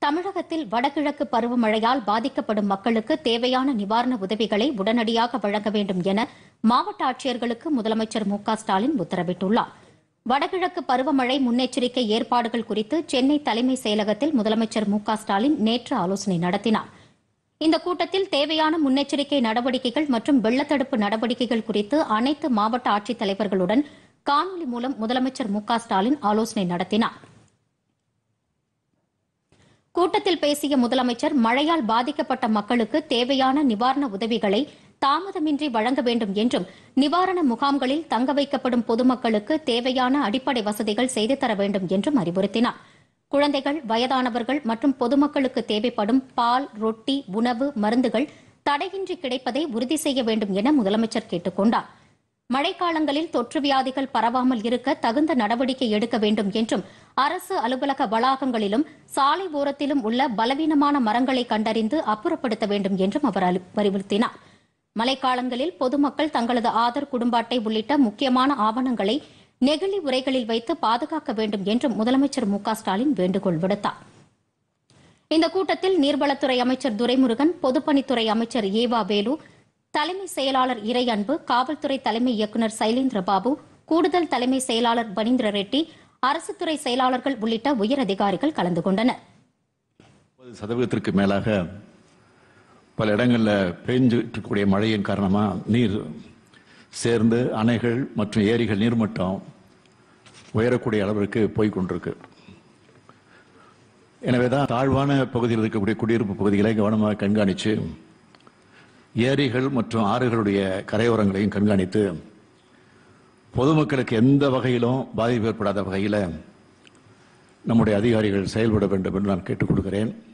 தமிழகத்தில் வடகிழக்கு பருவமழையால் பாதிக்கப்படும் மக்களுக்கு தேவையான நிவாரண உதவிகளை உடனடியாக வழங்க வேண்டும் என மாவட்ட ஆட்சியர்களுக்கு முதலமைச்சர் மு க ஸ்டாலின் உத்தரவிட்டுள்ளார் வடகிழக்கு பருவமழை முன்னெச்சரிக்கை ஏற்பாடுகள் குறித்து சென்னை தலைமை செயலகத்தில் முதலமைச்சர் மு க ஸ்டாலின் நேற்று ஆலோசனை நடத்தினார் இந்த கூட்டத்தில் தேவையான முன்னெச்சரிக்கை நடவடிக்கைகள் மற்றும் வெள்ளத்தடுப்பு நடவடிக்கைகள் குறித்து அனைத்து மாவட்ட ஆட்சித் தலைவர்களுடன் காணொலி மூலம் முதலமைச்சர் மு க ஸ்டாலின் ஆலோசனை நடத்தினார் கூட்டத்தில் பேசிய முதலமைச்சர் மழையால் பாதிக்கப்பட்ட மக்களுக்கு தேவையான நிவாரண உதவிகளை தாமதமின்றி வழங்க வேண்டும் என்றும் நிவாரண முகாம்களில் தங்க வைக்கப்படும் பொதுமக்களுக்கு தேவையான அடிப்படை வசதிகள் செய்து தர வேண்டும் என்றும் அறிவுறுத்தினார் குழந்தைகள் வயதானவர்கள் மற்றும் பொதுமக்களுக்கு தேவைப்படும் பால் ரொட்டி உணவு மருந்துகள் தடையின்றி கிடைப்பதை உறுதி செய்ய வேண்டும் என முதலமைச்சர் கேட்டுக் கொண்டார் மழைக்காலங்களில் தொற்று வியாதிகள் பரவாமல் இருக்க தகுந்த நடவடிக்கை எடுக்க வேண்டும் என்றும் அரசு அலுவலக வளாகங்களிலும் சாலை ஓரத்திலும் உள்ள பலவீனமான மரங்களை கண்டறிந்து அப்புறப்படுத்த வேண்டும் என்றும் அவர் அலி- வலியுறுத்தினார் மழைக்காலங்களில் பொதுமக்கள் தங்களது ஆதார் குடும்ப அட்டை உள்ளிட்ட முக்கியமான ஆவணங்களை நெகிழி உரைகளில் வைத்து பாதுகாக்க வேண்டும் என்றும் முதலமைச்சர் மு க ஸ்டாலின் வேண்டுகோள் விடுத்தார் இந்த கூட்டத்தில் நீர்வளத்துறை அமைச்சர் துரைமுருகன் பொதுப்பணித்துறை அமைச்சர் ஏவா வேலு தலைமை செயலாளர் இறை அன்பு காவல்துறை தலைமை இயக்குநர் சைலேந்திர பாபு கூடுதல் தலைமை செயலாளர் பனீந்திர ரெட்டி அரசுத்துறை செயலாளர்கள் உள்ளிட்ட உயர் அதிகாரிகள் கலந்து கொண்டனர் முப்பது சதவீதத்திற்கு மேலாக பல இடங்களில் பெய்ஞ்சிட்டு இருக்கக்கூடிய மழையின் காரணமாக நீர் சேர்ந்து அணைகள் மற்றும் ஏரிகள் நீர்மட்டம் உயரக்கூடிய அளவிற்கு போய் கொண்டிருக்கு எனவே தான் தாழ்வான பகுதியில் இருக்கக்கூடிய குடியிருப்பு பகுதிகளை கவனமாக கண்காணித்து ஏரிகள் மற்றும் ஆறுகளுடைய கரையோரங்களையும் கண்காணித்து பொதுமக்களுக்கு எந்த வகையிலும் பாதிப்பு ஏற்படாத வகையில் நம்முடைய அதிகாரிகள் செயல்பட வேண்டும் என்று நான் கேட்டுக் கொள்கிறேன்